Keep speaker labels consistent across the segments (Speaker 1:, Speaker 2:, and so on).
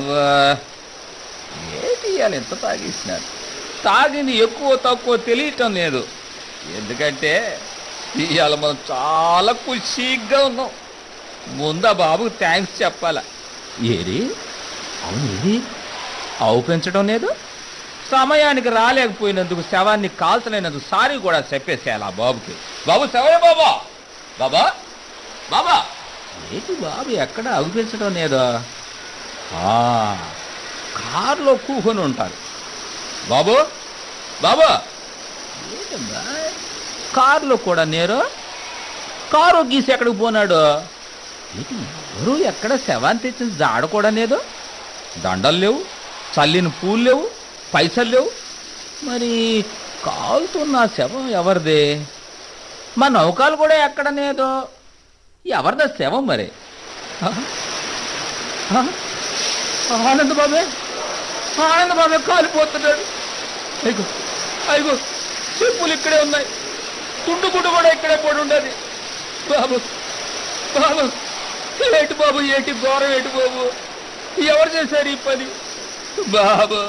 Speaker 1: అబ్బా ఏంటి ఇవాళ ఎంత తాగేసినారు తాగింది ఎక్కువ తక్కువ తెలియటం లేదు ఎందుకంటే ఇవాళ మనం చాలా ఖుషీగా ఉన్నాం ముందా బాబుకు థ్యాంక్స్ చెప్పాలా ఏరి అవును ఏరి ఆవు పెంచడం లేదు సమయానికి రాలేకపోయినందుకు శవాన్ని కాల్చలేనందుకు సారీ కూడా చెప్పేసేయాలి ఆ బాబుకి బాబు శవయ్య బాబా బాబా బాబా ఏంటి బాబు ఎక్కడ అవి పెంచడం లేదో ఆ, కారులో కూకొని ఉంటారు బాబు బాబు ఏంటమ్మా కారులో కూడా నేరు కారు గీసి ఎక్కడికి పోనాడు ఏంటి ఎవరు ఎక్కడ శవాన్ని తెచ్చిన జాడ కూడా లేదు దండలు లేవు చల్లిన పూలు లేవు పైసలు లేవు మరి కాలుతున్న శవం ఎవరిది మా నౌకాలు కూడా ఎక్కడ లేదు ఎవరిదా శవం మరి ఆ? ఆ? ఆనంద్ బాబే ఆనంద్ బాబే కాలిపోతున్నాడు అయ్యో అయ్యో చెప్పులు ఇక్కడే ఉన్నాయి తుండు గుడ్డు కూడా ఇక్కడే పడి ఉండదు బాబు బాబు ఏటి బాబు ఏటి ఘోరం ఏటి బాబు ఎవరు చేశారు ఈ పని బాబు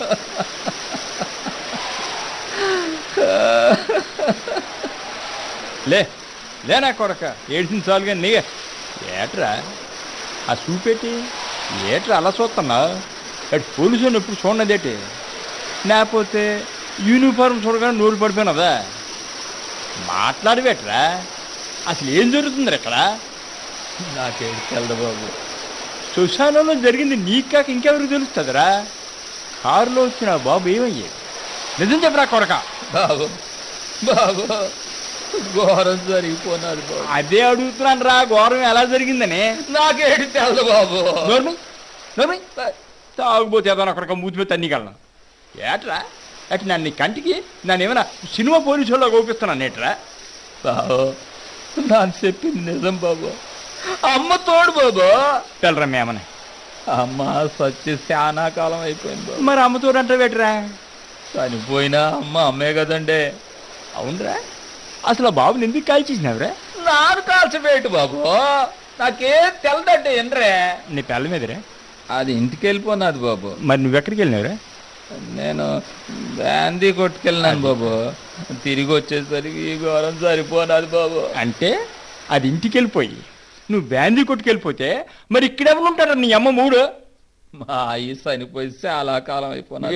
Speaker 1: లే లేనా కొడక ఏడ్చిన చాలు కానీ నీగే ఏట్రా ఆ చూపెట్టి ఏట్రా అలా చూస్తున్నా అటు పోలీసు ఎప్పుడు చూడదేటి లేకపోతే యూనిఫారం చూడగానే నోరు పడిపోయినదా మాట్లాడబెట్రా అసలు ఏం జరుగుతుంది ఇక్కడ నాకేడు తెలదు బాబు శ్మశానంలో జరిగింది నీకు కాక ఇంకెవరికి తెలుస్తుందిరా కారులో వచ్చిన ఆ బాబు ఏమయ్యేది నిజం చెప్పరా కొడక బాబు బాబు ఘోరం జరిగిపోనాడు బాబు అదే అడుగుతున్నాను రా ఘోరం ఎలా జరిగిందని నాకేడు తెలదు బాబు నోర్మి నోర్మి తాగుపోతే ఏదైనా అక్కడికి మూతి మీద తన్నికెళ్ళను ఏట్రా అటు నన్ను నీ కంటికి నన్ను ఏమైనా సినిమా పోలీసు వాళ్ళ గోపిస్తున్నాను ఏట్రా బాబు నాన్న చెప్పింది నిజం బాబు అమ్మ తోడు బాబు తెలరా మేమని అమ్మ సచ్చి చాలా కాలం అయిపోయింది బాబు మరి అమ్మ తోడు అంటే పెట్టరా చనిపోయినా అమ్మ అమ్మే కదండి అవునరా అసలు ఆ బాబుని ఎందుకు కాల్చేసినావురా నాను కాల్చబెట్టు బాబు నాకేం తెలదంటే ఏంట్రే నీ పిల్ల మీదరే అది ఇంటికి వెళ్ళిపోనాది బాబు మరి నువ్వు ఎక్కడికి వెళ్ళినావురా నేను గాంధీ కొట్టుకెళ్ళినాను బాబు తిరిగి వచ్చేసరికి ఈ ఘోరం సరిపోనాది బాబు అంటే అది ఇంటికి వెళ్ళిపోయి నువ్వు బ్యాందీ కొట్టుకెళ్ళిపోతే మరి ఇక్కడెవరు ఉంటారా నీ అమ్మ మూడు మా అయ్యి చనిపోయి చాలా కాలం అయిపోయినా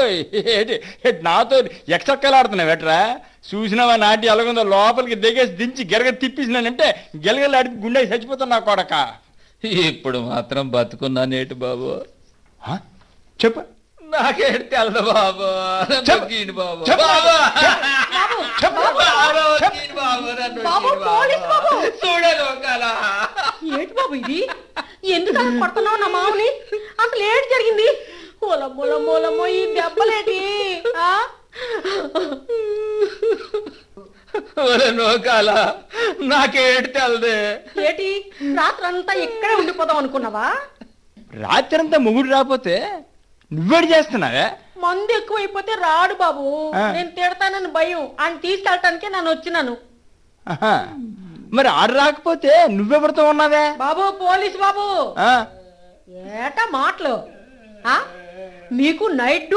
Speaker 1: నాతో ఎక్సక్కలాడుతున్నావు ఎట్రా చూసినావా నాటి ఎలాగుందో లోపలికి దిగేసి దించి గిరగ తిప్పేసినానంటే గిలగలాడి గుండె చచ్చిపోతాను నా కొడక ఇప్పుడు మాత్రం బతుకున్నా నేటి బాబు చెప్పు నాకేడు తెలదు బాబు నొక్కిండు బాబు బాబు బాబు, నొక్కిండు బాబు, నన్ను
Speaker 2: బాబు,
Speaker 1: నొక్కిండు
Speaker 2: పోలీస్ బాబు.
Speaker 1: చూడను ఒకలా.
Speaker 2: ఏంటి బాబు ఇది ఎందుకు అలా కొడుతున్నావు నా మామని అసలు ఏంటి జరిగింది మూల మూలమో ఈ దెబ్బలేటి ఆ?
Speaker 1: ఒరే నోకాల నాకేడు తెలదే
Speaker 2: ఏటి రాత్రంతా ఇక్కడే ఉండిపోదాం అనుకున్నావా
Speaker 1: రాత్రంతా మొగుడు రాకపోతే నువ్వేడు చేస్తున్నావే
Speaker 2: మందు ఎక్కువైపోతే రాడు బాబు
Speaker 1: ఆ.
Speaker 2: నేను తిడతానని భయం ఆయన తీసుకెళ్ళటానికే నేను వచ్చినాను
Speaker 1: ఆహా. మరి ఆడు రాకపోతే నువ్వెవరితో ఉన్నావే
Speaker 2: బాబు పోలీస్ బాబు
Speaker 1: ఆ?
Speaker 2: ఏటా మాటలు ఆ? మీకు నైట్